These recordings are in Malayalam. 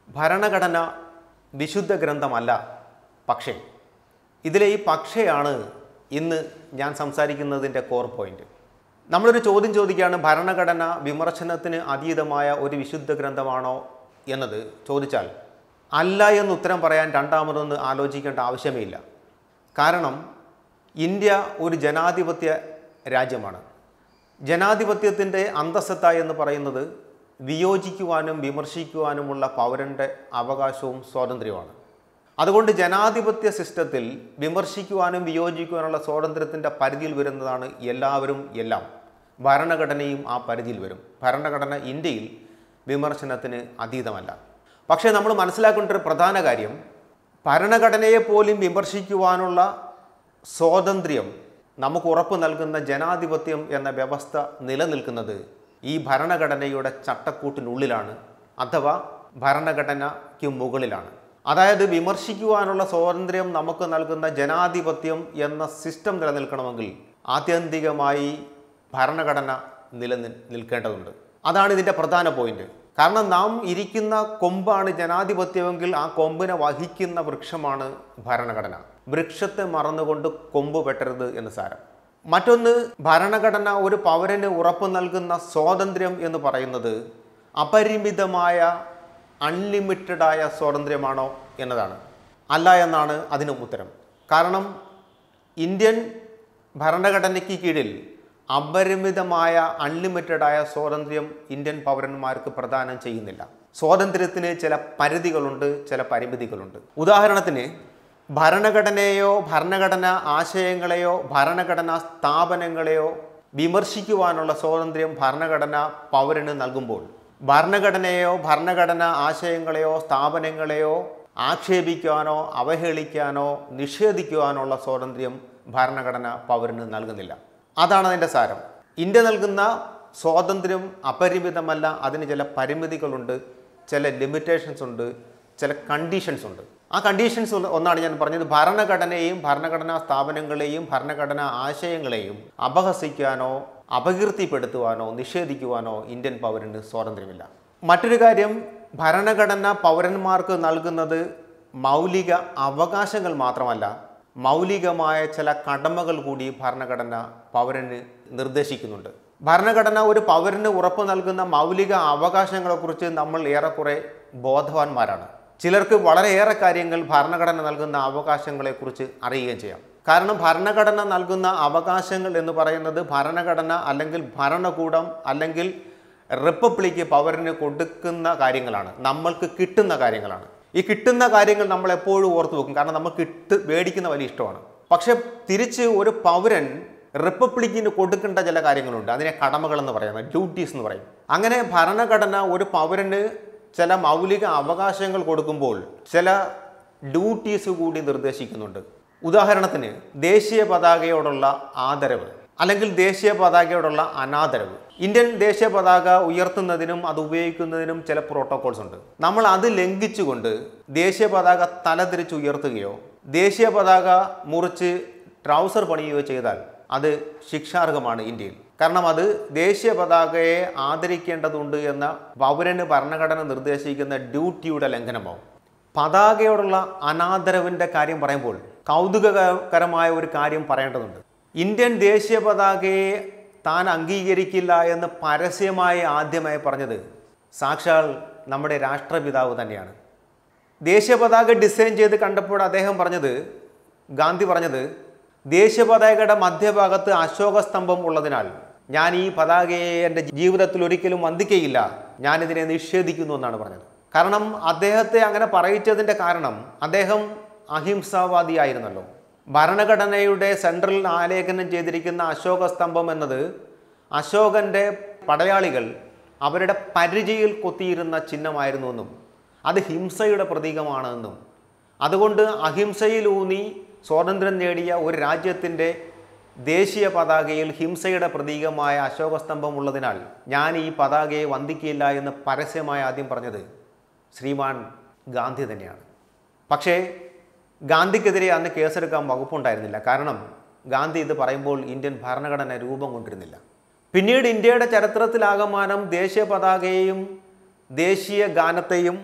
ഭരണഘടന വിശുദ്ധ ഗ്രന്ഥമല്ല പക്ഷേ ഇതിലെ ഈ പക്ഷയാണ് ഇന്ന് ഞാൻ സംസാരിക്കുന്നതിൻ്റെ കോർ പോയിന്റ് നമ്മളൊരു ചോദ്യം ചോദിക്കുകയാണ് ഭരണഘടന വിമർശനത്തിന് അതീതമായ ഒരു വിശുദ്ധ ഗ്രന്ഥമാണോ എന്നത് ചോദിച്ചാൽ അല്ല എന്ന് ഉത്തരം പറയാൻ രണ്ടാമതൊന്ന് ആലോചിക്കേണ്ട ആവശ്യമേ ഇല്ല കാരണം ഇന്ത്യ ഒരു ജനാധിപത്യ രാജ്യമാണ് ജനാധിപത്യത്തിൻ്റെ അന്തസ്സത്ത എന്ന് പറയുന്നത് വിയോജിക്കുവാനും വിമർശിക്കുവാനുമുള്ള പൗരൻ്റെ അവകാശവും സ്വാതന്ത്ര്യവുമാണ് അതുകൊണ്ട് ജനാധിപത്യ സിസ്റ്റത്തിൽ വിമർശിക്കുവാനും വിയോജിക്കുവാനുള്ള സ്വാതന്ത്ര്യത്തിൻ്റെ പരിധിയിൽ വരുന്നതാണ് എല്ലാവരും എല്ലാം ഭരണഘടനയും ആ പരിധിയിൽ വരും ഭരണഘടന ഇന്ത്യയിൽ വിമർശനത്തിന് അതീതമല്ല പക്ഷേ നമ്മൾ മനസ്സിലാക്കേണ്ട ഒരു പ്രധാന കാര്യം ഭരണഘടനയെ പോലും വിമർശിക്കുവാനുള്ള സ്വാതന്ത്ര്യം നമുക്ക് ഉറപ്പ് നൽകുന്ന ജനാധിപത്യം എന്ന വ്യവസ്ഥ നിലനിൽക്കുന്നത് ഈ ഭരണഘടനയുടെ ചട്ടക്കൂട്ടിനുള്ളിലാണ് അഥവാ ഭരണഘടനയ്ക്ക് മുകളിലാണ് അതായത് വിമർശിക്കുവാനുള്ള സ്വാതന്ത്ര്യം നമുക്ക് നൽകുന്ന ജനാധിപത്യം എന്ന സിസ്റ്റം നിലനിൽക്കണമെങ്കിൽ ആത്യന്തികമായി ഭരണഘടന നിലനിൽ നിൽക്കേണ്ടതുണ്ട് അതാണ് ഇതിൻ്റെ പ്രധാന പോയിന്റ് കാരണം നാം ഇരിക്കുന്ന കൊമ്പാണ് ജനാധിപത്യമെങ്കിൽ ആ കൊമ്പിനെ വഹിക്കുന്ന വൃക്ഷമാണ് ഭരണഘടന വൃക്ഷത്തെ മറന്നുകൊണ്ട് കൊമ്പ് വെട്ടരുത് എന്ന് സാരം മറ്റൊന്ന് ഭരണഘടന ഒരു പൗരന് ഉറപ്പ് നൽകുന്ന സ്വാതന്ത്ര്യം എന്ന് പറയുന്നത് അപരിമിതമായ അൺലിമിറ്റഡായ സ്വാതന്ത്ര്യമാണോ എന്നതാണ് അല്ല എന്നാണ് അതിന് ഉത്തരം കാരണം ഇന്ത്യൻ ഭരണഘടനയ്ക്ക് കീഴിൽ അപരിമിതമായ അൺലിമിറ്റഡായ സ്വാതന്ത്ര്യം ഇന്ത്യൻ പൗരന്മാർക്ക് പ്രദാനം ചെയ്യുന്നില്ല സ്വാതന്ത്ര്യത്തിന് ചില പരിധികളുണ്ട് ചില പരിമിതികളുണ്ട് ഉദാഹരണത്തിന് ഭരണഘടനയെയോ ഭരണഘടന ആശയങ്ങളെയോ ഭരണഘടനാ സ്ഥാപനങ്ങളെയോ വിമർശിക്കുവാനുള്ള സ്വാതന്ത്ര്യം ഭരണഘടന പൗരന് നൽകുമ്പോൾ ഭരണഘടനയെയോ ഭരണഘടന ആശയങ്ങളെയോ സ്ഥാപനങ്ങളെയോ ആക്ഷേപിക്കുവാനോ അവഹേളിക്കാനോ നിഷേധിക്കുവാനുള്ള സ്വാതന്ത്ര്യം ഭരണഘടന പൗരന് നൽകുന്നില്ല അതാണ് അതിൻ്റെ സാരം ഇന്ത്യ നൽകുന്ന സ്വാതന്ത്ര്യം അപരിമിതമല്ല അതിന് ചില പരിമിതികളുണ്ട് ചില ലിമിറ്റേഷൻസ് ഉണ്ട് ചില കണ്ടീഷൻസ് ഉണ്ട് ആ കണ്ടീഷൻസ് ഒന്നാണ് ഞാൻ പറഞ്ഞത് ഭരണഘടനയെയും ഭരണഘടനാ സ്ഥാപനങ്ങളെയും ഭരണഘടനാ ആശയങ്ങളെയും അപഹസിക്കാനോ അപകീർത്തിപ്പെടുത്തുവാനോ നിഷേധിക്കുവാനോ ഇന്ത്യൻ പൗരന് സ്വാതന്ത്ര്യമില്ല മറ്റൊരു കാര്യം ഭരണഘടന പൗരന്മാർക്ക് നൽകുന്നത് മൗലിക അവകാശങ്ങൾ മാത്രമല്ല മൗലികമായ ചില കടമകൾ കൂടി ഭരണഘടന പൗരന് നിർദ്ദേശിക്കുന്നുണ്ട് ഭരണഘടന ഒരു പൗരന് ഉറപ്പ് നൽകുന്ന മൗലിക അവകാശങ്ങളെക്കുറിച്ച് നമ്മൾ ഏറെക്കുറെ ബോധവാന്മാരാണ് ചിലർക്ക് വളരെയേറെ കാര്യങ്ങൾ ഭരണഘടന നൽകുന്ന അവകാശങ്ങളെക്കുറിച്ച് അറിയുകയും ചെയ്യാം കാരണം ഭരണഘടന നൽകുന്ന അവകാശങ്ങൾ എന്ന് പറയുന്നത് ഭരണഘടന അല്ലെങ്കിൽ ഭരണകൂടം അല്ലെങ്കിൽ റിപ്പബ്ലിക്ക് പൗരന് കൊടുക്കുന്ന കാര്യങ്ങളാണ് നമ്മൾക്ക് കിട്ടുന്ന കാര്യങ്ങളാണ് ഈ കിട്ടുന്ന കാര്യങ്ങൾ നമ്മൾ എപ്പോഴും ഓർത്തു വെക്കും കാരണം നമ്മൾ കിട്ട് മേടിക്കുന്ന വലിയ ഇഷ്ടമാണ് പക്ഷെ തിരിച്ച് ഒരു പൗരൻ റിപ്പബ്ലിക്കിന് കൊടുക്കേണ്ട ചില കാര്യങ്ങളുണ്ട് അതിനെ കടമകൾ എന്ന് പറയുന്നത് ഡ്യൂട്ടീസ് എന്ന് പറയും അങ്ങനെ ഭരണഘടന ഒരു പൗരന് ചില മൗലിക അവകാശങ്ങൾ കൊടുക്കുമ്പോൾ ചില ഡ്യൂട്ടീസ് കൂടി നിർദ്ദേശിക്കുന്നുണ്ട് ഉദാഹരണത്തിന് ദേശീയ പതാകയോടുള്ള ആദരവ് അല്ലെങ്കിൽ ദേശീയ പതാകയോടുള്ള അനാദരവ് ഇന്ത്യൻ ദേശീയ പതാക ഉയർത്തുന്നതിനും അത് ഉപയോഗിക്കുന്നതിനും ചില പ്രോട്ടോകോൾസ് ഉണ്ട് നമ്മൾ അത് ലംഘിച്ചുകൊണ്ട് ദേശീയ പതാക തലതിരിച്ച് ഉയർത്തുകയോ ദേശീയ പതാക മുറിച്ച് ട്രൗസർ പണിയുകയോ ചെയ്താൽ അത് ശിക്ഷാർഹമാണ് ഇന്ത്യയിൽ കാരണം അത് ദേശീയ പതാകയെ ആദരിക്കേണ്ടതുണ്ട് എന്ന പൗരന് ഭരണഘടന നിർദ്ദേശിക്കുന്ന ഡ്യൂട്ടിയുടെ ലംഘനമാവും പതാകയോടുള്ള അനാദരവിൻ്റെ കാര്യം പറയുമ്പോൾ കൗതുകകരമായ ഒരു കാര്യം പറയേണ്ടതുണ്ട് ഇന്ത്യൻ ദേശീയ പതാകയെ താൻ അംഗീകരിക്കില്ല എന്ന് പരസ്യമായി ആദ്യമായി പറഞ്ഞത് സാക്ഷാൽ നമ്മുടെ രാഷ്ട്രപിതാവ് തന്നെയാണ് ദേശീയ പതാക ഡിസൈൻ ചെയ്ത് കണ്ടപ്പോൾ അദ്ദേഹം പറഞ്ഞത് ഗാന്ധി പറഞ്ഞത് ദേശീയ പതാകയുടെ മധ്യഭാഗത്ത് അശോക സ്തംഭം ഉള്ളതിനാൽ ഞാൻ ഈ പതാകയെ എൻ്റെ ജീവിതത്തിൽ ഒരിക്കലും വന്ദിക്കയില്ല ഞാനിതിനെ നിഷേധിക്കുന്നു എന്നാണ് പറഞ്ഞത് കാരണം അദ്ദേഹത്തെ അങ്ങനെ പറയിച്ചതിൻ്റെ കാരണം അദ്ദേഹം അഹിംസാവാദിയായിരുന്നല്ലോ ഭരണഘടനയുടെ സെൻട്രൽ ആലേഖനം ചെയ്തിരിക്കുന്ന അശോക സ്തംഭം എന്നത് അശോകൻ്റെ പടയാളികൾ അവരുടെ പരിചയിൽ കൊത്തിയിരുന്ന ചിഹ്നമായിരുന്നുവെന്നും അത് ഹിംസയുടെ പ്രതീകമാണെന്നും അതുകൊണ്ട് അഹിംസയിലൂന്നി സ്വാതന്ത്ര്യം നേടിയ ഒരു രാജ്യത്തിൻ്റെ ദേശീയ പതാകയിൽ ഹിംസയുടെ പ്രതീകമായ അശോകസ്തംഭം ഉള്ളതിനാൽ ഞാൻ ഈ പതാകയെ വന്ദിക്കില്ല എന്ന് പരസ്യമായി ആദ്യം പറഞ്ഞത് ശ്രീമാൻ ഗാന്ധി തന്നെയാണ് പക്ഷേ ഗാന്ധിക്കെതിരെ അന്ന് കേസെടുക്കാൻ വകുപ്പുണ്ടായിരുന്നില്ല കാരണം ഗാന്ധി ഇത് പറയുമ്പോൾ ഇന്ത്യൻ ഭരണഘടന രൂപം കൊണ്ടിരുന്നില്ല പിന്നീട് ഇന്ത്യയുടെ ചരിത്രത്തിലാകമാനം ദേശീയ പതാകയെയും ദേശീയ ഗാനത്തെയും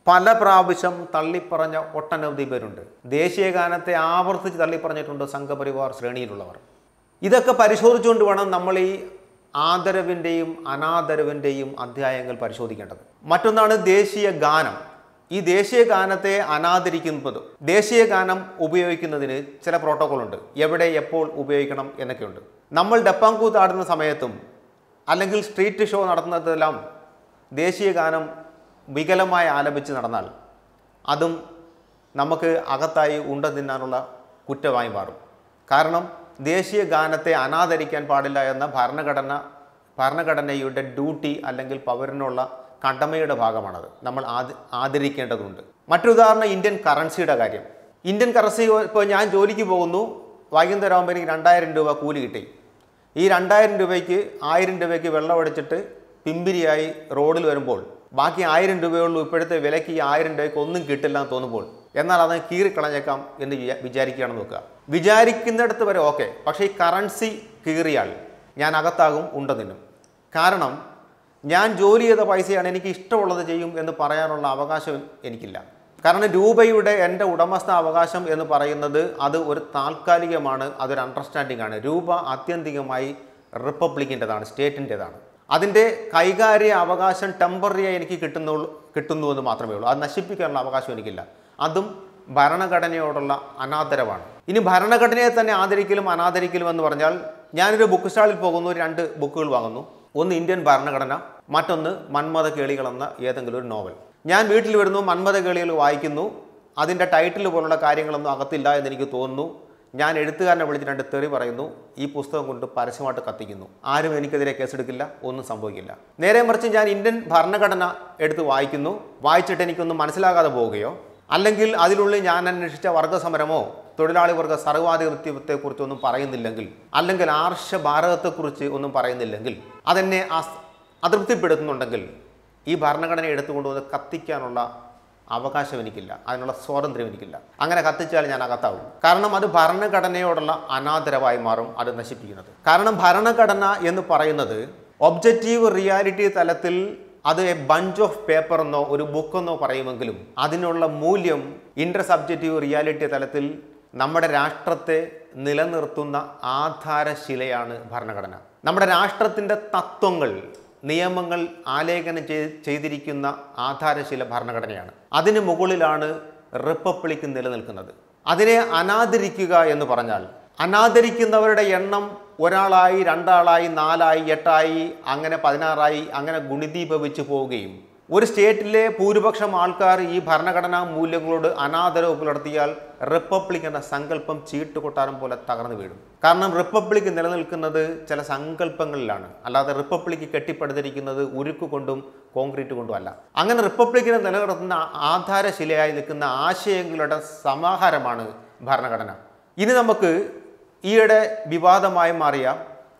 പല പ്രാവശ്യം തള്ളിപ്പറഞ്ഞ ഒട്ടനവധി പേരുണ്ട് ദേശീയ ഗാനത്തെ ആവർത്തിച്ച് തള്ളിപ്പറഞ്ഞിട്ടുണ്ട് സംഘപരിവാർ ശ്രേണിയിലുള്ളവർ ഇതൊക്കെ പരിശോധിച്ചുകൊണ്ട് വേണം നമ്മൾ ഈ ആദരവിൻ്റെയും അനാദരവിൻ്റെയും അധ്യായങ്ങൾ പരിശോധിക്കേണ്ടത് മറ്റൊന്നാണ് ദേശീയ ഗാനം ഈ ദേശീയ ഗാനത്തെ അനാദരിക്കുന്നതും ദേശീയ ഗാനം ഉപയോഗിക്കുന്നതിന് ചില പ്രോട്ടോകോൾ ഉണ്ട് എവിടെ എപ്പോൾ ഉപയോഗിക്കണം എന്നൊക്കെയുണ്ട് നമ്മൾ ഡപ്പാങ്കൂത്ത് ആടുന്ന സമയത്തും അല്ലെങ്കിൽ സ്ട്രീറ്റ് ഷോ നടത്തുന്നതെല്ലാം ദേശീയ ഗാനം വികലമായി ആലപിച്ച് നടന്നാൽ അതും നമുക്ക് അകത്തായി ഉണ്ട തിന്നാനുള്ള കുറ്റമായി മാറും കാരണം ദേശീയ ഗാനത്തെ അനാദരിക്കാൻ പാടില്ല എന്ന ഭരണഘടന ഭരണഘടനയുടെ ഡ്യൂട്ടി അല്ലെങ്കിൽ പൗരനുള്ള കടമയുടെ ഭാഗമാണത് നമ്മൾ ആദ ആദരിക്കേണ്ടതുണ്ട് മറ്റൊരു ഉദാഹരണം ഇന്ത്യൻ കറൻസിയുടെ കാര്യം ഇന്ത്യൻ കറൻസി ഇപ്പോൾ ഞാൻ ജോലിക്ക് പോകുന്നു വൈകുന്നേരം ആകുമ്പോൾ എനിക്ക് രണ്ടായിരം രൂപ കൂലി കിട്ടി ഈ രണ്ടായിരം രൂപയ്ക്ക് ആയിരം രൂപയ്ക്ക് വെള്ളം അടിച്ചിട്ട് പിമ്പിരിയായി റോഡിൽ വരുമ്പോൾ ബാക്കി ആയിരം രൂപയുള്ളൂ ഇപ്പോഴത്തെ വിലയ്ക്ക് ഈ ആയിരം രൂപയ്ക്ക് ഒന്നും കിട്ടില്ല എന്ന് തോന്നുമ്പോൾ എന്നാൽ അത് കീറിക്കളഞ്ഞേക്കാം എന്ന് വിചാ- വിചാരിക്കുകയാണെന്ന് നോക്കുക വിചാരിക്കുന്നിടത്ത് വരെ ഓക്കെ പക്ഷേ ഈ കറൻസി കീറിയാൽ ഞാൻ അകത്താകും ഉണ്ട തിന്നും കാരണം ഞാൻ ജോലി ചെയ്ത പൈസയാണ് എനിക്ക് ഇഷ്ടമുള്ളത് ചെയ്യും എന്ന് പറയാനുള്ള അവകാശം എനിക്കില്ല കാരണം രൂപയുടെ എൻ്റെ ഉടമസ്ഥ അവകാശം എന്ന് പറയുന്നത് അത് ഒരു താൽക്കാലികമാണ് അതൊരു അണ്ടർസ്റ്റാൻഡിംഗ് ആണ് രൂപ ആത്യന്തികമായി റിപ്പബ്ലിക്കിൻ്റെതാണ് സ്റ്റേറ്റിൻ്റെതാണ് അതിൻ്റെ കൈകാര്യ അവകാശം ടെമ്പററിയായി എനിക്ക് കിട്ടുന്നുള്ളൂ കിട്ടുന്നു എന്ന് മാത്രമേ ഉള്ളൂ അത് നശിപ്പിക്കാനുള്ള അവകാശം എനിക്കില്ല അതും ഭരണഘടനയോടുള്ള അനാദരവാണ് ഇനി ഭരണഘടനയെ തന്നെ ആദരിക്കലും അനാദരിക്കലും എന്ന് പറഞ്ഞാൽ ഞാനൊരു ബുക്ക് സ്റ്റാളിൽ പോകുന്നു രണ്ട് ബുക്കുകൾ വാങ്ങുന്നു ഒന്ന് ഇന്ത്യൻ ഭരണഘടന മറ്റൊന്ന് മന്മഥ കേളികൾ എന്ന ഏതെങ്കിലും ഒരു നോവൽ ഞാൻ വീട്ടിൽ വരുന്നു മന്മഥ കേളികൾ വായിക്കുന്നു അതിൻ്റെ ടൈറ്റിൽ പോലുള്ള കാര്യങ്ങളൊന്നും അകത്തില്ല എന്ന് എനിക്ക് തോന്നുന്നു ഞാൻ എഴുത്തുകാരനെ വിളിച്ച് രണ്ട് തെറി പറയുന്നു ഈ പുസ്തകം കൊണ്ട് പരസ്യമായിട്ട് കത്തിക്കുന്നു ആരും എനിക്കെതിരെ കേസെടുക്കില്ല ഒന്നും സംഭവിക്കില്ല നേരെ മറിച്ച് ഞാൻ ഇന്ത്യൻ ഭരണഘടന എടുത്ത് വായിക്കുന്നു വായിച്ചിട്ട് എനിക്കൊന്നും മനസ്സിലാകാതെ പോവുകയോ അല്ലെങ്കിൽ അതിനുള്ളിൽ ഞാൻ അന്വേഷിച്ച വർഗസമരമോ തൊഴിലാളി വർഗ സർവാധിപത്യത്തെക്കുറിച്ചൊന്നും പറയുന്നില്ലെങ്കിൽ അല്ലെങ്കിൽ ആർഷ ഭാരതത്തെക്കുറിച്ച് ഒന്നും പറയുന്നില്ലെങ്കിൽ അതെന്നെ അസ് അതൃപ്തിപ്പെടുത്തുന്നുണ്ടെങ്കിൽ ഈ ഭരണഘടന എടുത്തുകൊണ്ടുവന്ന് കത്തിക്കാനുള്ള അവകാശം എനിക്കില്ല അതിനുള്ള സ്വാതന്ത്ര്യം എനിക്കില്ല അങ്ങനെ കത്തിച്ചാൽ ഞാൻ അകത്താവും കാരണം അത് ഭരണഘടനയോടുള്ള അനാദരവായി മാറും അത് നശിപ്പിക്കുന്നത് കാരണം ഭരണഘടന എന്ന് പറയുന്നത് ഒബ്ജക്റ്റീവ് റിയാലിറ്റി തലത്തിൽ അത് എ ബഞ്ച് ഓഫ് പേപ്പർ എന്നോ ഒരു ബുക്കെന്നോ പറയുമെങ്കിലും അതിനുള്ള മൂല്യം ഇന്റർ സബ്ജക്റ്റീവ് റിയാലിറ്റി തലത്തിൽ നമ്മുടെ രാഷ്ട്രത്തെ നിലനിർത്തുന്ന ആധാരശിലയാണ് ഭരണഘടന നമ്മുടെ രാഷ്ട്രത്തിൻ്റെ തത്വങ്ങൾ നിയമങ്ങൾ ആലേഖനം ചെയ്- ചെയ്തിരിക്കുന്ന ആധാരശില ഭരണഘടനയാണ് അതിന് മുകളിലാണ് റിപ്പബ്ലിക് നിലനിൽക്കുന്നത് അതിനെ അനാദരിക്കുക എന്ന് പറഞ്ഞാൽ അനാദരിക്കുന്നവരുടെ എണ്ണം ഒരാളായി രണ്ടാളായി നാലായി എട്ടായി അങ്ങനെ പതിനാറായി അങ്ങനെ ഗുണിതീഭവിച്ചു പോവുകയും ഒരു സ്റ്റേറ്റിലെ ഭൂരിപക്ഷം ആൾക്കാർ ഈ ഭരണഘടനാ മൂല്യങ്ങളോട് അനാദരവ് പുലർത്തിയാൽ റിപ്പബ്ലിക് എന്ന സങ്കല്പം ചീട്ടുകൊട്ടാരം പോലെ തകർന്നു വീഴും കാരണം റിപ്പബ്ലിക് നിലനിൽക്കുന്നത് ചില സങ്കല്പങ്ങളിലാണ് അല്ലാതെ റിപ്പബ്ലിക് കെട്ടിപ്പടുത്തിരിക്കുന്നത് ഉരുക്ക് കൊണ്ടും കോൺക്രീറ്റ് കൊണ്ടും അല്ല അങ്ങനെ റിപ്പബ്ലിക്കിനെ നിലനിർത്തുന്ന ആധാരശിലയായി നിൽക്കുന്ന ആശയങ്ങളുടെ സമാഹാരമാണ് ഭരണഘടന ഇനി നമുക്ക് ഈയിടെ വിവാദമായി മാറിയ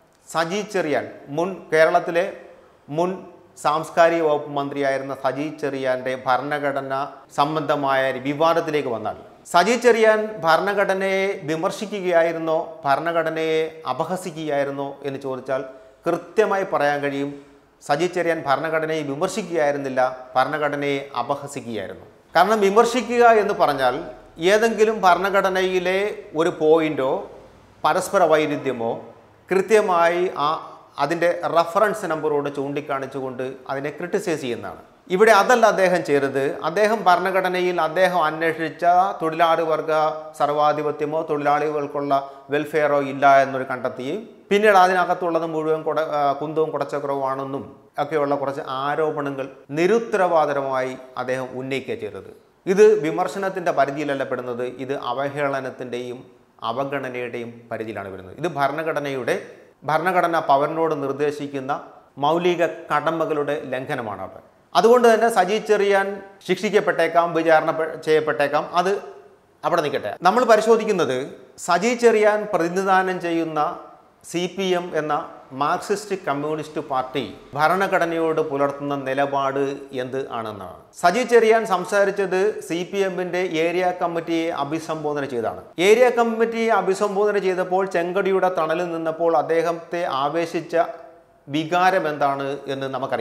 സജി ചെറിയാൻ മുൻ കേരളത്തിലെ മുൻ സാംസ്കാരിക വകുപ്പ് മന്ത്രിയായിരുന്ന സജി ചെറിയാൻ്റെ ഭരണഘടന സംബന്ധമായ ഒരു വിവാദത്തിലേക്ക് വന്നാൽ സജി ചെറിയാൻ ഭരണഘടനയെ വിമർശിക്കുകയായിരുന്നോ ഭരണഘടനയെ അപഹസിക്കുകയായിരുന്നോ എന്ന് ചോദിച്ചാൽ കൃത്യമായി പറയാൻ കഴിയും സജി ചെറിയാൻ ഭരണഘടനയെ വിമർശിക്കുകയായിരുന്നില്ല ഭരണഘടനയെ അപഹസിക്കുകയായിരുന്നു കാരണം വിമർശിക്കുക എന്ന് പറഞ്ഞാൽ ഏതെങ്കിലും ഭരണഘടനയിലെ ഒരു പോയിന്റോ പരസ്പര വൈരുദ്ധ്യമോ കൃത്യമായി ആ അതിൻ്റെ റഫറൻസ് നമ്പറോട് ചൂണ്ടിക്കാണിച്ചുകൊണ്ട് അതിനെ ക്രിട്ടിസൈസ് ചെയ്യുന്നതാണ് ഇവിടെ അതല്ല അദ്ദേഹം ചെയ്തത് അദ്ദേഹം ഭരണഘടനയിൽ അദ്ദേഹം അന്വേഷിച്ച തൊഴിലാളി വർഗ സർവാധിപത്യമോ തൊഴിലാളികൾക്കുള്ള വെൽഫെയറോ ഇല്ല എന്നൊരു കണ്ടെത്തുകയും പിന്നീട് അതിനകത്തുള്ളത് മുഴുവൻ കുട ആ, കുന്തവും കുടച്ചക്രവുമാണെന്നും ഒക്കെയുള്ള കുറച്ച് ആരോപണങ്ങൾ നിരുത്തരവാദരമായി അദ്ദേഹം ഉന്നയിക്കുക ചെയ്തത് ഇത് വിമർശനത്തിൻ്റെ പരിധിയിലല്ല പെടുന്നത് ഇത് അവഹേളനത്തിൻ്റെയും അവഗണനയുടെയും പരിധിയിലാണ് വരുന്നത് ഇത് ഭരണഘടനയുടെ ഭരണഘടന പൗരനോട് നിർദ്ദേശിക്കുന്ന മൗലിക കടമകളുടെ ലംഘനമാണ് അത് അതുകൊണ്ട് തന്നെ സജി ചെറിയാൻ ശിക്ഷിക്കപ്പെട്ടേക്കാം വിചാരണ പെ- ചെയ്യപ്പെട്ടേക്കാം അത് അവിടെ നിൽക്കട്ടെ നമ്മൾ പരിശോധിക്കുന്നത് സജി ചെറിയാൻ പ്രതിനിധാനം ചെയ്യുന്ന സി പി എം എന്ന മാർക്സിസ്റ്റ് കമ്മ്യൂണിസ്റ്റ് പാർട്ടി ഭരണഘടനയോട് പുലർത്തുന്ന നിലപാട് എന്ത് ആണെന്നാണ് സജി ചെറിയാൻ സംസാരിച്ചത് സി പി എമ്മിന്റെ ഏരിയ കമ്മിറ്റിയെ അഭിസംബോധന ചെയ്താണ് ഏരിയ കമ്മിറ്റിയെ അഭിസംബോധന ചെയ്തപ്പോൾ ചെങ്കടിയുടെ തണലിൽ നിന്നപ്പോൾ അദ്ദേഹത്തെ ആവേശിച്ച വികാരം എന്താണ് എന്ന് നമുക്കറിയില്ല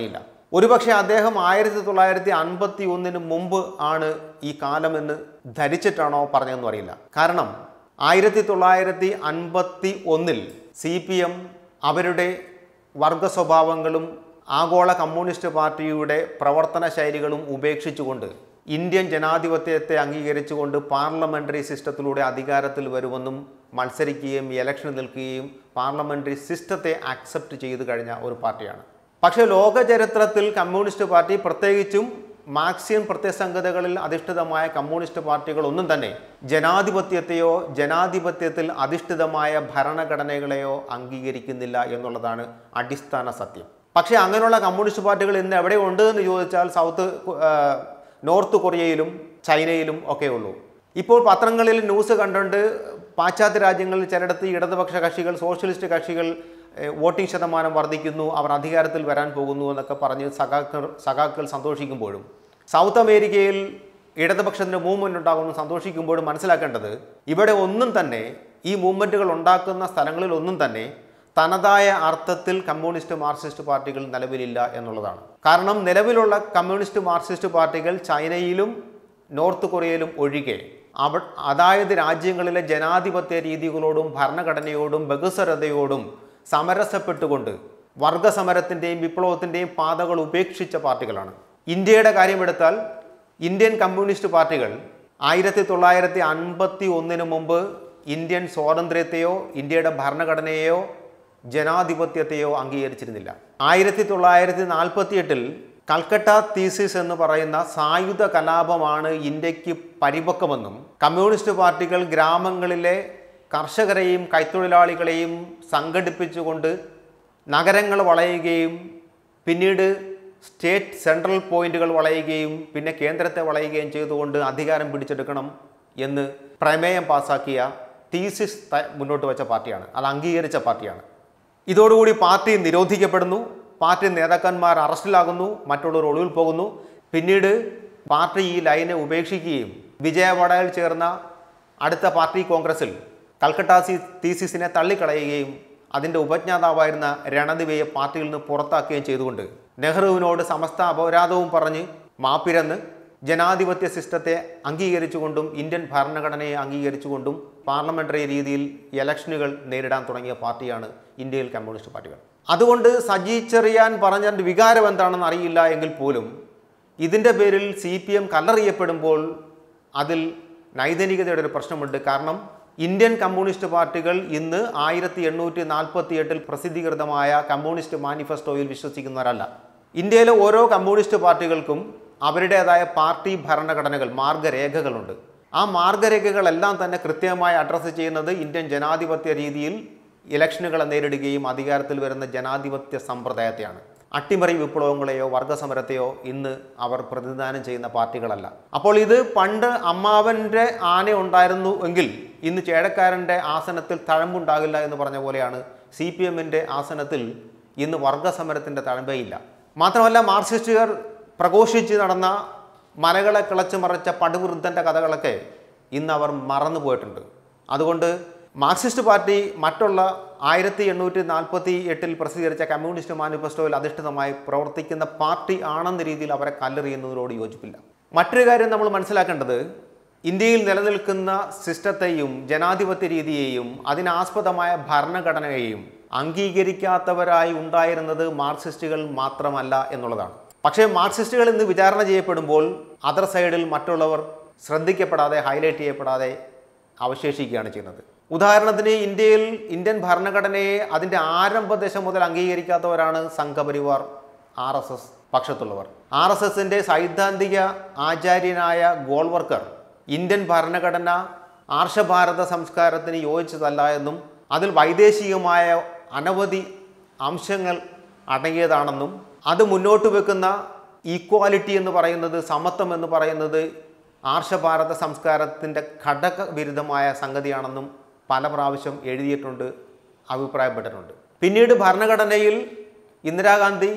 ഒരുപക്ഷെ അദ്ദേഹം ആയിരത്തി തൊള്ളായിരത്തി അൻപത്തി ഒന്നിന് മുമ്പ് ആണ് ഈ കാലമെന്ന് ധരിച്ചിട്ടാണോ പറഞ്ഞതെന്ന് അറിയില്ല കാരണം ആയിരത്തി തൊള്ളായിരത്തി അൻപത്തി ഒന്നിൽ സി പി എം അവരുടെ വർഗ സ്വഭാവങ്ങളും ആഗോള കമ്മ്യൂണിസ്റ്റ് പാർട്ടിയുടെ പ്രവർത്തന ശൈലികളും ഉപേക്ഷിച്ചുകൊണ്ട് ഇന്ത്യൻ ജനാധിപത്യത്തെ അംഗീകരിച്ചുകൊണ്ട് പാർലമെന്ററി സിസ്റ്റത്തിലൂടെ അധികാരത്തിൽ വരുമെന്നും മത്സരിക്കുകയും ഇലക്ഷന് നിൽക്കുകയും പാർലമെന്ററി സിസ്റ്റത്തെ ആക്സെപ്റ്റ് ചെയ്തു കഴിഞ്ഞ ഒരു പാർട്ടിയാണ് പക്ഷേ ലോക ചരിത്രത്തിൽ കമ്മ്യൂണിസ്റ്റ് പാർട്ടി പ്രത്യേകിച്ചും മാർക്സിയൻ പ്രത്യസംഗതകളിൽ അധിഷ്ഠിതമായ കമ്മ്യൂണിസ്റ്റ് പാർട്ടികളൊന്നും തന്നെ ജനാധിപത്യത്തെയോ ജനാധിപത്യത്തിൽ അധിഷ്ഠിതമായ ഭരണഘടനകളെയോ അംഗീകരിക്കുന്നില്ല എന്നുള്ളതാണ് അടിസ്ഥാന സത്യം പക്ഷേ അങ്ങനെയുള്ള കമ്മ്യൂണിസ്റ്റ് പാർട്ടികൾ ഇന്ന് എവിടെ ഉണ്ട് എന്ന് ചോദിച്ചാൽ സൗത്ത് കൊ- ആ, നോർത്ത് കൊറിയയിലും ചൈനയിലും ഒക്കെ ഉള്ളൂ ഇപ്പോൾ പത്രങ്ങളിൽ ന്യൂസ് കണ്ടുകൊണ്ട് പാശ്ചാത്യ രാജ്യങ്ങളിൽ ചിലയിടത്ത് ഇടതുപക്ഷ കക്ഷികൾ സോഷ്യലിസ്റ്റ് കക്ഷികൾ ഏഹ്, വോട്ടിംഗ് ശതമാനം വർദ്ധിക്കുന്നു അവർ അധികാരത്തിൽ വരാൻ പോകുന്നു എന്നൊക്കെ പറഞ്ഞ് സഖാക്കൾ സഖാക്കൾ സന്തോഷിക്കുമ്പോഴും സൗത്ത് അമേരിക്കയിൽ ഇടതുപക്ഷത്തിൻ്റെ മൂവ്മെൻ്റ് ഉണ്ടാകുന്നു സന്തോഷിക്കുമ്പോഴും മനസ്സിലാക്കേണ്ടത് ഇവിടെ ഒന്നും തന്നെ ഈ മൂവ്മെൻറ്റുകൾ ഉണ്ടാക്കുന്ന സ്ഥലങ്ങളിൽ ഒന്നും തന്നെ തനതായ അർത്ഥത്തിൽ കമ്മ്യൂണിസ്റ്റ് മാർക്സിസ്റ്റ് പാർട്ടികൾ നിലവിലില്ല എന്നുള്ളതാണ് കാരണം നിലവിലുള്ള കമ്മ്യൂണിസ്റ്റ് മാർക്സിസ്റ്റ് പാർട്ടികൾ ചൈനയിലും നോർത്ത് കൊറിയയിലും ഒഴികെ അവ അതായത് രാജ്യങ്ങളിലെ ജനാധിപത്യ രീതികളോടും ഭരണഘടനയോടും ബഹുസ്വരതയോടും സമരസപ്പെട്ടുകൊണ്ട് വർഗസമരത്തിൻ്റെയും വിപ്ലവത്തിൻ്റെയും പാതകൾ ഉപേക്ഷിച്ച പാർട്ടികളാണ് ഇന്ത്യയുടെ കാര്യമെടുത്താൽ ഇന്ത്യൻ കമ്മ്യൂണിസ്റ്റ് പാർട്ടികൾ ആയിരത്തി തൊള്ളായിരത്തി അൻപത്തി ഒന്നിന് മുമ്പ് ഇന്ത്യൻ സ്വാതന്ത്ര്യത്തെയോ ഇന്ത്യയുടെ ഭരണഘടനയെയോ ജനാധിപത്യത്തെയോ അംഗീകരിച്ചിരുന്നില്ല ആയിരത്തി തൊള്ളായിരത്തി നാൽപ്പത്തി എട്ടിൽ കൽക്കട്ട തീസിസ് എന്ന് പറയുന്ന സായുധ കലാപമാണ് ഇന്ത്യക്ക് പരിപക്വമെന്നും കമ്മ്യൂണിസ്റ്റ് പാർട്ടികൾ ഗ്രാമങ്ങളിലെ കർഷകരെയും കൈത്തൊഴിലാളികളെയും സംഘടിപ്പിച്ചുകൊണ്ട് നഗരങ്ങൾ വളയുകയും പിന്നീട് സ്റ്റേറ്റ് സെൻട്രൽ പോയിന്റുകൾ വളയുകയും പിന്നെ കേന്ദ്രത്തെ വളയുകയും ചെയ്തുകൊണ്ട് അധികാരം പിടിച്ചെടുക്കണം എന്ന് പ്രമേയം പാസാക്കിയ തീസിസ് ത- മുന്നോട്ട് വെച്ച പാർട്ടിയാണ് അത് അംഗീകരിച്ച പാർട്ടിയാണ് ഇതോടുകൂടി പാർട്ടി നിരോധിക്കപ്പെടുന്നു പാർട്ടി നേതാക്കന്മാർ അറസ്റ്റിലാകുന്നു മറ്റുള്ളവർ ഒളിവിൽ പോകുന്നു പിന്നീട് പാർട്ടി ഈ ലൈനെ ഉപേക്ഷിക്കുകയും വിജയവാഡയിൽ ചേർന്ന അടുത്ത പാർട്ടി കോൺഗ്രസിൽ കൽക്കട്ട സി തീസിസിനെ തള്ളിക്കളയുകയും അതിൻ്റെ ഉപജ്ഞാതാവായിരുന്ന രണദിവയെ പാർട്ടിയിൽ നിന്ന് പുറത്താക്കുകയും ചെയ്തുകൊണ്ട് നെഹ്റുവിനോട് സമസ്ത അപരാധവും പറഞ്ഞ് മാപ്പിരന്ന് ജനാധിപത്യ സിസ്റ്റത്തെ അംഗീകരിച്ചുകൊണ്ടും ഇന്ത്യൻ ഭരണഘടനയെ അംഗീകരിച്ചുകൊണ്ടും പാർലമെന്ററി രീതിയിൽ ഇലക്ഷനുകൾ നേരിടാൻ തുടങ്ങിയ പാർട്ടിയാണ് ഇന്ത്യയിൽ കമ്മ്യൂണിസ്റ്റ് പാർട്ടികൾ അതുകൊണ്ട് സജി ചെറിയാൻ പറഞ്ഞ വികാരം എന്താണെന്ന് അറിയില്ല എങ്കിൽ പോലും ഇതിൻ്റെ പേരിൽ സി പി എം കല്ലെറിയപ്പെടുമ്പോൾ അതിൽ നൈതിനികതയുടെ ഒരു പ്രശ്നമുണ്ട് കാരണം ഇന്ത്യൻ കമ്മ്യൂണിസ്റ്റ് പാർട്ടികൾ ഇന്ന് ആയിരത്തി എണ്ണൂറ്റി നാൽപ്പത്തി എട്ടിൽ പ്രസിദ്ധീകൃതമായ കമ്മ്യൂണിസ്റ്റ് മാനിഫെസ്റ്റോയിൽ വിശ്വസിക്കുന്നവരല്ല ഇന്ത്യയിലെ ഓരോ കമ്മ്യൂണിസ്റ്റ് പാർട്ടികൾക്കും അവരുടേതായ പാർട്ടി ഭരണഘടനകൾ മാർഗരേഖകളുണ്ട് ആ മാർഗരേഖകളെല്ലാം തന്നെ കൃത്യമായി അഡ്രസ്സ് ചെയ്യുന്നത് ഇന്ത്യൻ ജനാധിപത്യ രീതിയിൽ ഇലക്ഷനുകളെ നേരിടുകയും അധികാരത്തിൽ വരുന്ന ജനാധിപത്യ സമ്പ്രദായത്തെയാണ് അട്ടിമറി വിപ്ലവങ്ങളെയോ വർഗസമരത്തെയോ ഇന്ന് അവർ പ്രതിനിധാനം ചെയ്യുന്ന പാർട്ടികളല്ല അപ്പോൾ ഇത് പണ്ട് അമ്മാവൻ്റെ ആന ഉണ്ടായിരുന്നു എങ്കിൽ ഇന്ന് ചേടക്കാരൻ്റെ ആസനത്തിൽ തഴമ്പുണ്ടാകില്ല എന്ന് പറഞ്ഞ പോലെയാണ് സി പി എമ്മിൻ്റെ ആസനത്തിൽ ഇന്ന് വർഗസമരത്തിൻ്റെ തഴമ്പയില്ല മാത്രമല്ല മാർക്സിസ്റ്റുകാർ പ്രഘോഷിച്ച് നടന്ന മലകളെ കിളച്ചു മറിച്ച പടുവൃദ്ധൻ്റെ കഥകളൊക്കെ ഇന്ന് അവർ മറന്നു പോയിട്ടുണ്ട് അതുകൊണ്ട് മാർക്സിസ്റ്റ് പാർട്ടി മറ്റുള്ള ആയിരത്തി എണ്ണൂറ്റി നാൽപ്പത്തി എട്ടിൽ പ്രസിദ്ധീകരിച്ച കമ്മ്യൂണിസ്റ്റ് മാനിഫെസ്റ്റോയിൽ അധിഷ്ഠിതമായി പ്രവർത്തിക്കുന്ന പാർട്ടി ആണെന്ന രീതിയിൽ അവരെ കല്ലെറിയുന്നതിനോട് യോജിപ്പില്ല മറ്റൊരു കാര്യം നമ്മൾ മനസ്സിലാക്കേണ്ടത് ഇന്ത്യയിൽ നിലനിൽക്കുന്ന സിസ്റ്റത്തെയും ജനാധിപത്യ രീതിയെയും അതിനാസ്പദമായ ഭരണഘടനയെയും അംഗീകരിക്കാത്തവരായി ഉണ്ടായിരുന്നത് മാർക്സിസ്റ്റുകൾ മാത്രമല്ല എന്നുള്ളതാണ് പക്ഷേ മാർക്സിസ്റ്റുകൾ ഇന്ന് വിചാരണ ചെയ്യപ്പെടുമ്പോൾ അതർ സൈഡിൽ മറ്റുള്ളവർ ശ്രദ്ധിക്കപ്പെടാതെ ഹൈലൈറ്റ് ചെയ്യപ്പെടാതെ അവശേഷിക്കുകയാണ് ചെയ്യുന്നത് ഉദാഹരണത്തിന് ഇന്ത്യയിൽ ഇന്ത്യൻ ഭരണഘടനയെ അതിൻ്റെ ആരംഭ ദശ മുതൽ അംഗീകരിക്കാത്തവരാണ് സംഘപരിവാർ ആർ എസ് എസ് പക്ഷത്തുള്ളവർ ആർ എസ് എസിൻ്റെ സൈദ്ധാന്തിക ആചാര്യനായ ഗോൾവർക്കർ ഇന്ത്യൻ ഭരണഘടന ആർഷഭാരത സംസ്കാരത്തിന് യോജിച്ചതല്ല എന്നും അതിൽ വൈദേശികമായ അനവധി അംശങ്ങൾ അടങ്ങിയതാണെന്നും അത് മുന്നോട്ട് വെക്കുന്ന ഈക്വാലിറ്റി എന്ന് പറയുന്നത് സമത്വം എന്ന് പറയുന്നത് ആർഷഭാരത സംസ്കാരത്തിൻ്റെ ഘടക വിരുദ്ധമായ സംഗതിയാണെന്നും പല പ്രാവശ്യം എഴുതിയിട്ടുണ്ട് അഭിപ്രായപ്പെട്ടിട്ടുണ്ട് പിന്നീട് ഭരണഘടനയിൽ ഇന്ദിരാഗാന്ധി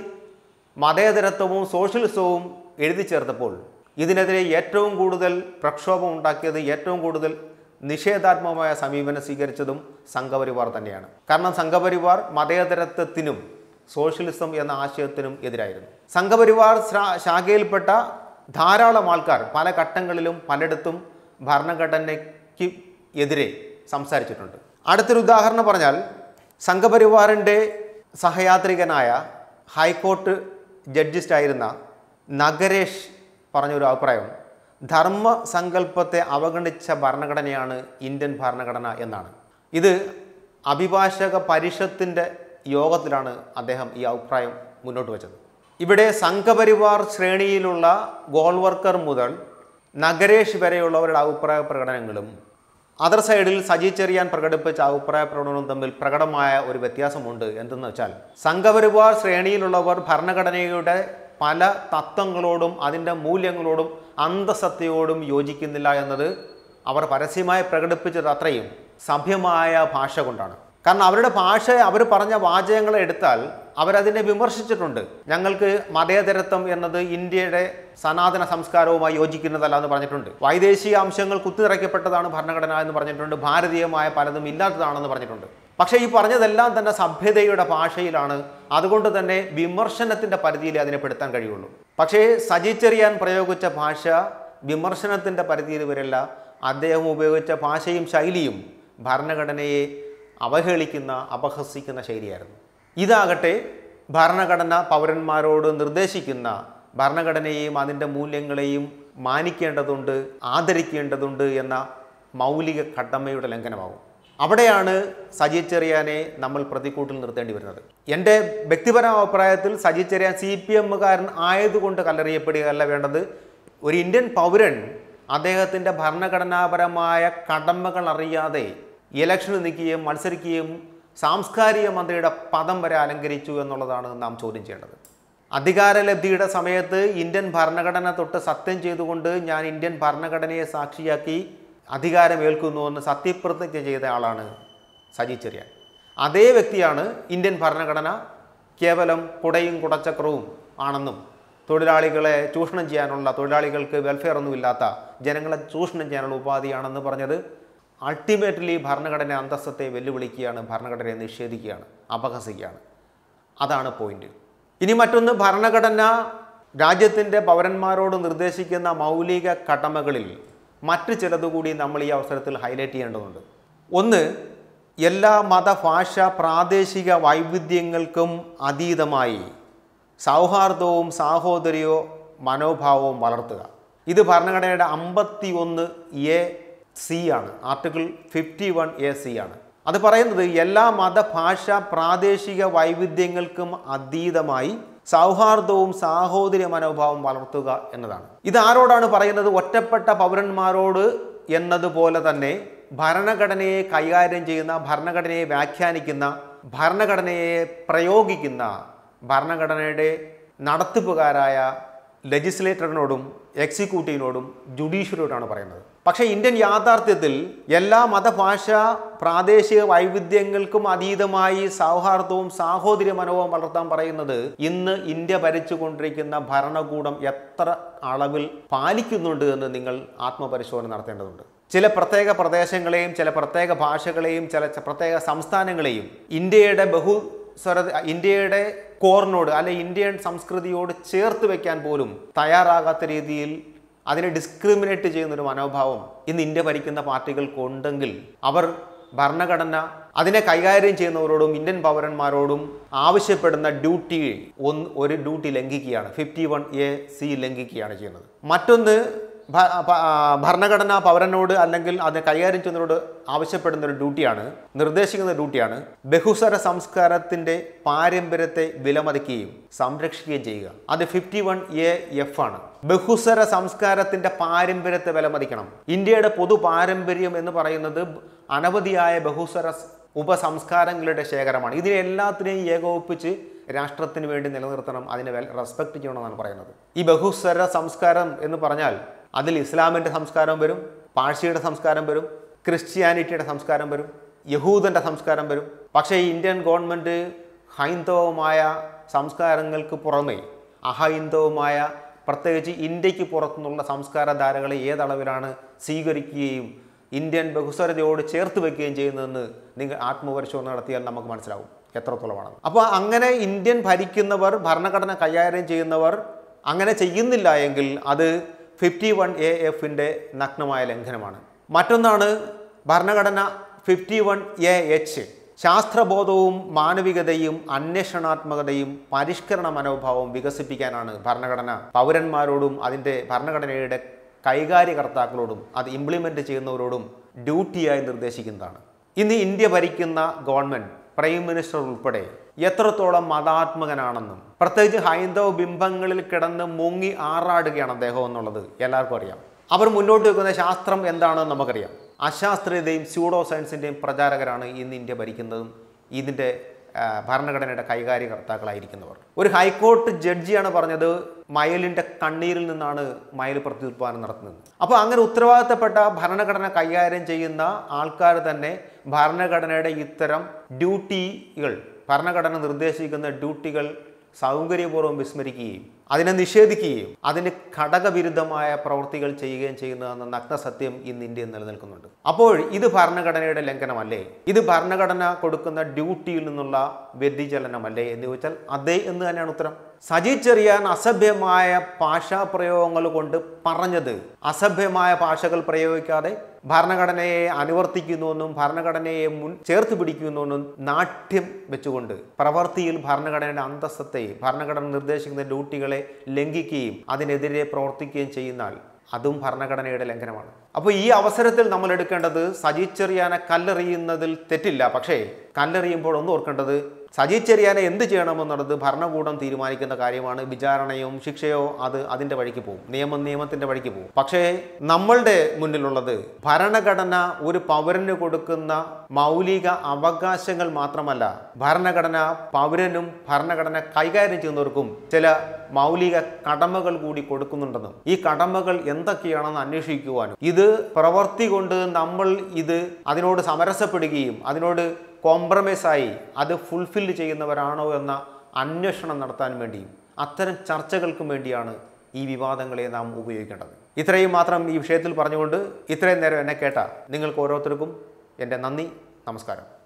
മതേതരത്വവും സോഷ്യലിസവും എഴുതി ചേർത്തപ്പോൾ ഇതിനെതിരെ ഏറ്റവും കൂടുതൽ പ്രക്ഷോഭം ഉണ്ടാക്കിയത് ഏറ്റവും കൂടുതൽ നിഷേധാത്മകമായ സമീപനം സ്വീകരിച്ചതും സംഘപരിവാർ തന്നെയാണ് കാരണം സംഘപരിവാർ മതേതരത്വത്തിനും സോഷ്യലിസം എന്ന ആശയത്തിനും എതിരായിരുന്നു സംഘപരിവാർ ശ്രാ- ശാഖയിൽപ്പെട്ട ധാരാളം ആൾക്കാർ പല ഘട്ടങ്ങളിലും പലയിടത്തും ഭരണഘടനയ്ക്ക് എതിരെ സംസാരിച്ചിട്ടുണ്ട് അടുത്തൊരു ഉദാഹരണം പറഞ്ഞാൽ സംഘപരിവാറിൻ്റെ സഹയാത്രികനായ ഹൈക്കോർട്ട് ജഡ്ജിസ്റ്റായിരുന്ന നഗരേഷ് പറഞ്ഞൊരു അഭിപ്രായം ധർമ്മ സങ്കല്പത്തെ അവഗണിച്ച ഭരണഘടനയാണ് ഇന്ത്യൻ ഭരണഘടന എന്നാണ് ഇത് അഭിഭാഷക പരിഷത്തിൻ്റെ യോഗത്തിലാണ് അദ്ദേഹം ഈ അഭിപ്രായം മുന്നോട്ട് വച്ചത് ഇവിടെ സംഘപരിവാർ ശ്രേണിയിലുള്ള ഗോൾവർക്കർ മുതൽ നഗരേഷ് വരെയുള്ളവരുടെ അഭിപ്രായ പ്രകടനങ്ങളും അതർ സൈഡിൽ സജി ചെറിയാൻ പ്രകടിപ്പിച്ച അഭിപ്രായ പ്രകടനവും തമ്മിൽ പ്രകടമായ ഒരു വ്യത്യാസമുണ്ട് എന്തെന്ന് വെച്ചാൽ സംഘപരിവാർ ശ്രേണിയിലുള്ളവർ ഭരണഘടനയുടെ പല തത്വങ്ങളോടും അതിൻ്റെ മൂല്യങ്ങളോടും അന്തസത്തയോടും യോജിക്കുന്നില്ല എന്നത് അവർ പരസ്യമായി പ്രകടിപ്പിച്ചത് അത്രയും സഭ്യമായ ഭാഷ കൊണ്ടാണ് കാരണം അവരുടെ ഭാഷ അവർ പറഞ്ഞ വാചകങ്ങളെ എടുത്താൽ അവരതിനെ വിമർശിച്ചിട്ടുണ്ട് ഞങ്ങൾക്ക് മതേതരത്വം എന്നത് ഇന്ത്യയുടെ സനാതന സംസ്കാരവുമായി യോജിക്കുന്നതല്ല എന്ന് പറഞ്ഞിട്ടുണ്ട് വൈദേശിക അംശങ്ങൾ കുത്തിനിറയ്ക്കപ്പെട്ടതാണ് ഭരണഘടന എന്ന് പറഞ്ഞിട്ടുണ്ട് ഭാരതീയമായ പലതും ഇല്ലാത്തതാണെന്ന് പറഞ്ഞിട്ടുണ്ട് പക്ഷേ ഈ പറഞ്ഞതെല്ലാം തന്നെ സഭ്യതയുടെ ഭാഷയിലാണ് അതുകൊണ്ട് തന്നെ വിമർശനത്തിൻ്റെ പരിധിയിൽ അതിനെ പെടുത്താൻ കഴിയുള്ളൂ പക്ഷേ സജി ചെറിയാൻ പ്രയോഗിച്ച ഭാഷ വിമർശനത്തിൻ്റെ പരിധിയിൽ വരില്ല അദ്ദേഹം ഉപയോഗിച്ച ഭാഷയും ശൈലിയും ഭരണഘടനയെ അവഹേളിക്കുന്ന അപഹസിക്കുന്ന ശൈലിയായിരുന്നു ഇതാകട്ടെ ഭരണഘടന പൗരന്മാരോട് നിർദ്ദേശിക്കുന്ന ഭരണഘടനയെയും അതിൻ്റെ മൂല്യങ്ങളെയും മാനിക്കേണ്ടതുണ്ട് ആദരിക്കേണ്ടതുണ്ട് എന്ന മൗലിക കടമയുടെ ലംഘനമാകും അവിടെയാണ് സജി ചെറിയാനെ നമ്മൾ പ്രതിക്കൂട്ടിൽ നിർത്തേണ്ടി വരുന്നത് എൻ്റെ വ്യക്തിപരമായ അഭിപ്രായത്തിൽ സജി ചെറിയാൻ സി പി എമ്മുകാരൻ ആയതുകൊണ്ട് കല്ലെറിയപ്പെടുകയല്ല വേണ്ടത് ഒരു ഇന്ത്യൻ പൗരൻ അദ്ദേഹത്തിൻ്റെ ഭരണഘടനാപരമായ കടമകൾ അറിയാതെ ഇലക്ഷന് നിൽക്കുകയും മത്സരിക്കുകയും സാംസ്കാരിക മന്ത്രിയുടെ പദം വരെ അലങ്കരിച്ചു എന്നുള്ളതാണ് നാം ചോദ്യം ചെയ്യേണ്ടത് അധികാരലബ്ധിയുടെ സമയത്ത് ഇന്ത്യൻ ഭരണഘടന തൊട്ട് സത്യം ചെയ്തുകൊണ്ട് ഞാൻ ഇന്ത്യൻ ഭരണഘടനയെ സാക്ഷിയാക്കി അധികാരമേൽക്കുന്നുവെന്ന് സത്യപ്രതിജ്ഞ ചെയ്ത ആളാണ് സജി ചെറിയാൻ അതേ വ്യക്തിയാണ് ഇന്ത്യൻ ഭരണഘടന കേവലം കുടയും കുടച്ചക്രവും ആണെന്നും തൊഴിലാളികളെ ചൂഷണം ചെയ്യാനുള്ള തൊഴിലാളികൾക്ക് വെൽഫെയർ ഒന്നുമില്ലാത്ത ജനങ്ങളെ ചൂഷണം ചെയ്യാനുള്ള ഉപാധിയാണെന്ന് പറഞ്ഞത് അൾട്ടിമേറ്റ്ലി ഭരണഘടന അന്തസ്സത്തെ വെല്ലുവിളിക്കുകയാണ് ഭരണഘടനയെ നിഷേധിക്കുകയാണ് അപഹസിക്കുകയാണ് അതാണ് പോയിന്റ് ഇനി മറ്റൊന്ന് ഭരണഘടന രാജ്യത്തിൻ്റെ പൗരന്മാരോട് നിർദ്ദേശിക്കുന്ന മൗലിക കടമകളിൽ മറ്റു ചിലതുകൂടി നമ്മൾ ഈ അവസരത്തിൽ ഹൈലൈറ്റ് ചെയ്യേണ്ടതുണ്ട് ഒന്ന് എല്ലാ മതഭാഷ പ്രാദേശിക വൈവിധ്യങ്ങൾക്കും അതീതമായി സൗഹാർദ്ദവും സാഹോദര്യവും മനോഭാവവും വളർത്തുക ഇത് ഭരണഘടനയുടെ അമ്പത്തി ഒന്ന് എ സി ആണ് article fifty one A C ആണ് അത് പറയുന്നത് എല്ലാ മതഭാഷ പ്രാദേശിക വൈവിധ്യങ്ങൾക്കും അതീതമായി സൗഹാർദ്ദവും സാഹോദര്യ മനോഭാവം വളർത്തുക എന്നതാണ് ഇത് ആരോടാണ് പറയുന്നത് ഒറ്റപ്പെട്ട പൗരന്മാരോട് എന്നതുപോലെ തന്നെ ഭരണഘടനയെ കൈകാര്യം ചെയ്യുന്ന ഭരണഘടനയെ വ്യാഖ്യാനിക്കുന്ന ഭരണഘടനയെ പ്രയോഗിക്കുന്ന ഭരണഘടനയുടെ നടത്തിപ്പുകാരായ ലെജിസ്ലേറ്ററിനോടും എക്സിക്യൂട്ടീവിനോടും ജുഡീഷ്യറിയോടാണ് പറയുന്നത് പക്ഷേ ഇന്ത്യൻ യാഥാർത്ഥ്യത്തിൽ എല്ലാ മതഭാഷ പ്രാദേശിക വൈവിധ്യങ്ങൾക്കും അതീതമായി സൗഹാർദ്ദവും സാഹോദര്യ മനോഭാവം വളർത്താൻ പറയുന്നത് ഇന്ന് ഇന്ത്യ ഭരിച്ചുകൊണ്ടിരിക്കുന്ന ഭരണകൂടം എത്ര അളവിൽ പാലിക്കുന്നുണ്ട് എന്ന് നിങ്ങൾ ആത്മപരിശോധന നടത്തേണ്ടതുണ്ട് ചില പ്രത്യേക പ്രദേശങ്ങളെയും ചില പ്രത്യേക ഭാഷകളെയും ചില ച- പ്രത്യേക സംസ്ഥാനങ്ങളെയും ഇന്ത്യയുടെ ബഹു സ്വര ഇന്ത്യയുടെ കോറിനോട് അല്ലെ ഇന്ത്യൻ സംസ്കൃതിയോട് ചേർത്ത് വെക്കാൻ പോലും തയ്യാറാകാത്ത രീതിയിൽ അതിനെ ഡിസ്ക്രിമിനേറ്റ് ചെയ്യുന്ന ഒരു മനോഭാവം ഇന്ന് ഇന്ത്യ ഭരിക്കുന്ന പാർട്ടികൾക്കുണ്ടെങ്കിൽ അവർ ഭരണഘടന അതിനെ കൈകാര്യം ചെയ്യുന്നവരോടും ഇന്ത്യൻ പൗരന്മാരോടും ആവശ്യപ്പെടുന്ന ഡ്യൂട്ടി ഒന്ന് ഒരു ഡ്യൂട്ടി ലംഘിക്കുകയാണ് ഫിഫ്റ്റി വൺ എ സി ലംഘിക്കുകയാണ് ചെയ്യുന്നത് മറ്റൊന്ന് ഭ- പ- ആ, ഭരണഘടന പൗരനോട് അല്ലെങ്കിൽ അത് കൈകാര്യം ചെയ്യുന്നവരോട് ആവശ്യപ്പെടുന്ന ഒരു ഡ്യൂട്ടിയാണ് നിർദ്ദേശിക്കുന്ന ഡ്യൂട്ടിയാണ് ബഹുസ്വര സംസ്കാരത്തിന്റെ പാരമ്പര്യത്തെ വിലമതിക്കുകയും സംരക്ഷിക്കുകയും ചെയ്യുക അത് ഫിഫ്റ്റി വൺ എ എഫ് ആണ് ബഹുസ്വര സംസ്കാരത്തിന്റെ പാരമ്പര്യത്തെ വിലമതിക്കണം ഇന്ത്യയുടെ പൊതു പാരമ്പര്യം എന്ന് പറയുന്നത് അനവധിയായ ബഹുസ്വര സ് ഉപസംസ്കാരങ്ങളുടെ ശേഖരമാണ് ഇതിനെ എല്ലാത്തിനെയും ഏകോപിപ്പിച്ച് രാഷ്ട്രത്തിന് വേണ്ടി നിലനിർത്തണം അതിനെ വെൽ റെസ്പെക്ട് ചെയ്യണമെന്നാണ് പറയുന്നത് ഈ ബഹുസ്വര സംസ്കാരം എന്ന് പറഞ്ഞാൽ അതിൽ ഇസ്ലാമിൻ്റെ സംസ്കാരം വരും പാഴ്സിയുടെ സംസ്കാരം വരും ക്രിസ്ത്യാനിറ്റിയുടെ സംസ്കാരം വരും യഹൂദൻ്റെ സംസ്കാരം വരും പക്ഷേ ഈ ഇന്ത്യൻ ഗവൺമെൻറ് ഹൈന്ദവമായ സംസ്കാരങ്ങൾക്ക് പുറമെ അഹൈന്ദവമായ പ്രത്യേകിച്ച് ഇന്ത്യക്ക് പുറത്തുനിന്നുള്ള സംസ്കാരധാരകളെ ഏതളവിലാണ് സ്വീകരിക്കുകയും ഇന്ത്യൻ ബഹുസ്വരതയോട് ചേർത്ത് വെക്കുകയും ചെയ്യുന്നതെന്ന് നിങ്ങൾ ആത്മപരിശോധന നടത്തിയാൽ നമുക്ക് മനസ്സിലാവും എത്രത്തോളമാണ് അപ്പോൾ അങ്ങനെ ഇന്ത്യൻ ഭരിക്കുന്നവർ ഭരണഘടന കൈകാര്യം ചെയ്യുന്നവർ അങ്ങനെ ചെയ്യുന്നില്ല എങ്കിൽ അത് ഫിഫ്റ്റി വൺ എ എഫിൻ്റെ നഗ്നമായ ലംഘനമാണ് മറ്റൊന്നാണ് ഭരണഘടന ഫിഫ്റ്റി വൺ എ എച്ച് ശാസ്ത്രബോധവും മാനവികതയും അന്വേഷണാത്മകതയും പരിഷ്കരണ മനോഭാവവും വികസിപ്പിക്കാനാണ് ഭരണഘടന പൗരന്മാരോടും അതിൻ്റെ ഭരണഘടനയുടെ കൈകാര്യകർത്താക്കളോടും അത് ഇംപ്ലിമെൻ്റ് ചെയ്യുന്നവരോടും ഡ്യൂട്ടിയായി നിർദ്ദേശിക്കുന്നതാണ് ഇന്ന് ഇന്ത്യ ഭരിക്കുന്ന ഗവൺമെൻറ് പ്രൈം മിനിസ്റ്റർ ഉൾപ്പെടെ എത്രത്തോളം മതാത്മകനാണെന്നും പ്രത്യേകിച്ച് ഹൈന്ദവ ബിംബങ്ങളിൽ കിടന്ന് മുങ്ങി ആറാടുകയാണ് അദ്ദേഹം എന്നുള്ളത് എല്ലാവർക്കും അറിയാം അവർ മുന്നോട്ട് വെക്കുന്ന ശാസ്ത്രം എന്താണെന്ന് നമുക്കറിയാം അശാസ്ത്രീയതയും സ്യൂഡോ സയൻസിൻ്റെയും പ്രചാരകരാണ് ഇന്ന് ഇന്ത്യ ഭരിക്കുന്നതും ഇതിൻ്റെ ആ, ഭരണഘടനയുടെ കൈകാര്യകർത്താക്കളായിരിക്കുന്നവർ ഒരു ഹൈക്കോടതി ജഡ്ജിയാണ് പറഞ്ഞത് മയലിൻ്റെ കണ്ണീരിൽ നിന്നാണ് മയൽ പ്രത്യുത്പാദനം നടത്തുന്നത് അപ്പോൾ അങ്ങനെ ഉത്തരവാദിത്തപ്പെട്ട ഭരണഘടന കൈകാര്യം ചെയ്യുന്ന ആൾക്കാർ തന്നെ ഭരണഘടനയുടെ ഇത്തരം ഡ്യൂട്ടികൾ ഭരണഘടന നിർദ്ദേശിക്കുന്ന ഡ്യൂട്ടികൾ സൗകര്യപൂർവ്വം വിസ്മരിക്കുകയും അതിനെ നിഷേധിക്കുകയും അതിന് ഘടകവിരുദ്ധമായ പ്രവൃത്തികൾ ചെയ്യുകയും ചെയ്യുന്നതെന്ന നഗ്ന സത്യം ഇന്ന് ഇന്ത്യയിൽ നിലനിൽക്കുന്നുണ്ട് അപ്പോൾ ഇത് ഭരണഘടനയുടെ ലംഘനമല്ലേ ഇത് ഭരണഘടന കൊടുക്കുന്ന ഡ്യൂട്ടിയിൽ നിന്നുള്ള വ്യതിചലനമല്ലേ എന്ന് ചോദിച്ചാൽ അതെ എന്ന് തന്നെയാണ് ഉത്തരം സജി ചെറിയാൻ അസഭ്യമായ ഭാഷാപ്രയോഗങ്ങൾ കൊണ്ട് പറഞ്ഞത് അസഭ്യമായ ഭാഷകൾ പ്രയോഗിക്കാതെ ഭരണഘടനയെ അനുവർത്തിക്കുന്നുവെന്നും ഭരണഘടനയെ മുൻ ചേർത്ത് പിടിക്കുന്നുവെന്നും നാട്യം വെച്ചുകൊണ്ട് പ്രവൃത്തിയിൽ ഭരണഘടനയുടെ അന്തസ്സത്തെ ഭരണഘടന നിർദ്ദേശിക്കുന്ന ഡ്യൂട്ടികളെ ലംഘിക്കുകയും അതിനെതിരെ പ്രവർത്തിക്കുകയും ചെയ്യുന്നാൽ അതും ഭരണഘടനയുടെ ലംഘനമാണ് അപ്പോൾ ഈ അവസരത്തിൽ നമ്മൾ എടുക്കേണ്ടത് സജി ചെറിയാനെ കല്ലെറിയുന്നതിൽ തെറ്റില്ല പക്ഷേ കല്ലെറിയുമ്പോൾ ഒന്ന് ഓർക്കേണ്ടത് സജി ചെറിയാനെ എന്ത് ചെയ്യണമെന്നുള്ളത് ഭരണകൂടം തീരുമാനിക്കുന്ന കാര്യമാണ് വിചാരണയും ശിക്ഷയോ അത് അതിൻ്റെ വഴിക്ക് പോകും നിയമം നിയമത്തിൻ്റെ വഴിക്ക് പോകും പക്ഷേ നമ്മളുടെ മുന്നിലുള്ളത് ഭരണഘടന ഒരു പൗരന് കൊടുക്കുന്ന മൗലിക അവകാശങ്ങൾ മാത്രമല്ല ഭരണഘടന പൗരനും ഭരണഘടന കൈകാര്യം ചെയ്യുന്നവർക്കും ചില മൗലിക കടമകൾ കൂടി കൊടുക്കുന്നുണ്ടെന്നും ഈ കടമകൾ എന്തൊക്കെയാണെന്ന് അന്വേഷിക്കുവാനും ഇത് പ്രവർത്തി കൊണ്ട് നമ്മൾ ഇത് അതിനോട് സമരസപ്പെടുകയും അതിനോട് കോംപ്രമൈസായി അത് ഫുൾഫിൽ ചെയ്യുന്നവരാണോ എന്ന അന്വേഷണം നടത്താൻ വേണ്ടിയും അത്തരം ചർച്ചകൾക്കും വേണ്ടിയാണ് ഈ വിവാദങ്ങളെ നാം ഉപയോഗിക്കേണ്ടത് ഇത്രയും മാത്രം ഈ വിഷയത്തിൽ പറഞ്ഞുകൊണ്ട് ഇത്രയും നേരം എന്നെ കേട്ട നിങ്ങൾക്ക് ഓരോരുത്തർക്കും എൻ്റെ നന്ദി നമസ്കാരം